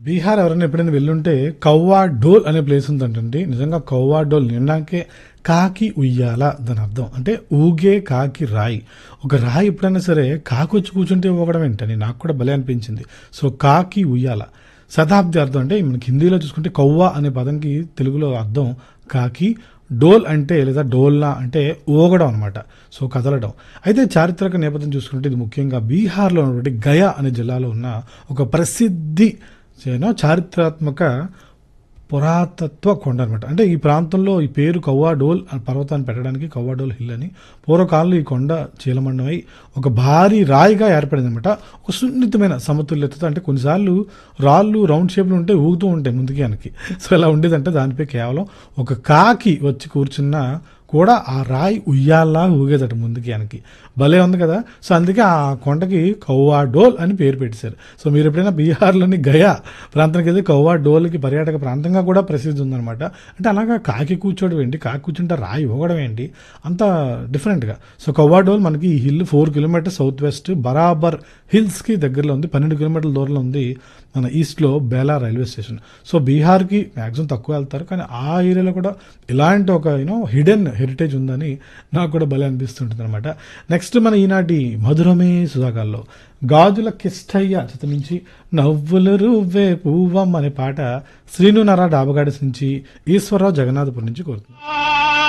బీహార్ ఎవరైనా ఎప్పుడైనా వెళ్ళుంటే కౌవా డోల్ అనే ప్లేస్ ఉందంటండి నిజంగా కౌవా డోల్ నిండాకే కాకి ఉయ్యాల దాని అర్థం అంటే ఊగే కాకి రాయి ఒక రాయి ఎప్పుడైనా సరే కాకి వచ్చి కూర్చుంటే ఊగడం ఏంటని నాకు కూడా భలే అనిపించింది సో కాకి ఉయ్యాల శతాబ్ది అర్థం అంటే మనకి హిందీలో చూసుకుంటే కౌవా అనే పదంకి తెలుగులో అర్థం కాకి డోల్ అంటే లేదా డోల్నా అంటే ఊగడం అనమాట సో కదలడం అయితే చారిత్రక నేపథ్యం చూసుకుంటే ఇది ముఖ్యంగా బీహార్లో ఉన్నటువంటి గయా అనే జిల్లాలో ఉన్న ఒక ప్రసిద్ధి ఏనో చారిత్రాత్మక పురాతత్వ కొండ అనమాట అంటే ఈ ప్రాంతంలో ఈ పేరు కవ్వా డోల్ అనే పర్వతాన్ని పెట్టడానికి కవ్వా డోల్ హిల్ అని పూర్వకాలంలో ఈ కొండ చీలమండమై ఒక భారీ రాయిగా ఏర్పడింది అనమాట ఒక సున్నితమైన సమతుల్యత అంటే కొన్నిసార్లు రాళ్ళు రౌండ్ షేప్లో ఉంటే ఊగుతూ ఉంటాయి ముందుకి వెనక్కి సో ఇలా ఉండేదంటే దానిపై కేవలం ఒక కాకి వచ్చి కూర్చున్న కూడా ఆ రాయి ఉయ్యాల్లా ఊగేదట ముందుకి వెనక్కి భలే ఉంది కదా సో అందుకే ఆ కొండకి కౌవా డోల్ అని పేరు పెట్టేశారు సో మీరు ఎప్పుడైనా బీహార్లోని గయా ప్రాంతానికి వెళ్తే కౌవా డోల్కి పర్యాటక ప్రాంతంగా కూడా ప్రసిద్ధి ఉందన్నమాట అంటే అలాగా కాకి కూర్చోవడం ఏంటి కాకి కూర్చుంటే రాయి ఊగడం ఏంటి అంత డిఫరెంట్గా సో కౌవా డోల్ మనకి ఈ hill four kilometre south west Barabar హిల్స్కి దగ్గరలో ఉంది పన్నెండు కిలోమీటర్ల దూరంలో ఉంది మన ఈస్ట్లో బేలా రైల్వే స్టేషన్ సో బీహార్కి మ్యాక్సిమం తక్కువ వెళ్తారు కానీ ఆ ఏరియాలో కూడా ఇలాంటి ఒక యూనో హిడెన్ హెరిటేజ్ ఉందని నాకు కూడా భలే అనిపిస్తుంటుంది అనమాట నెక్స్ట్ మన ఈనాటి మధురమే సుధాకాల్లో గాజుల కిష్టయ్య చిత్త నుంచి నవ్వులు రువ్వే పువ్వం అనే పాట శ్రీను నరా డాబగాడి నుంచి ఈశ్వరరావు జగన్నాథపురం నుంచి కోరుతుంది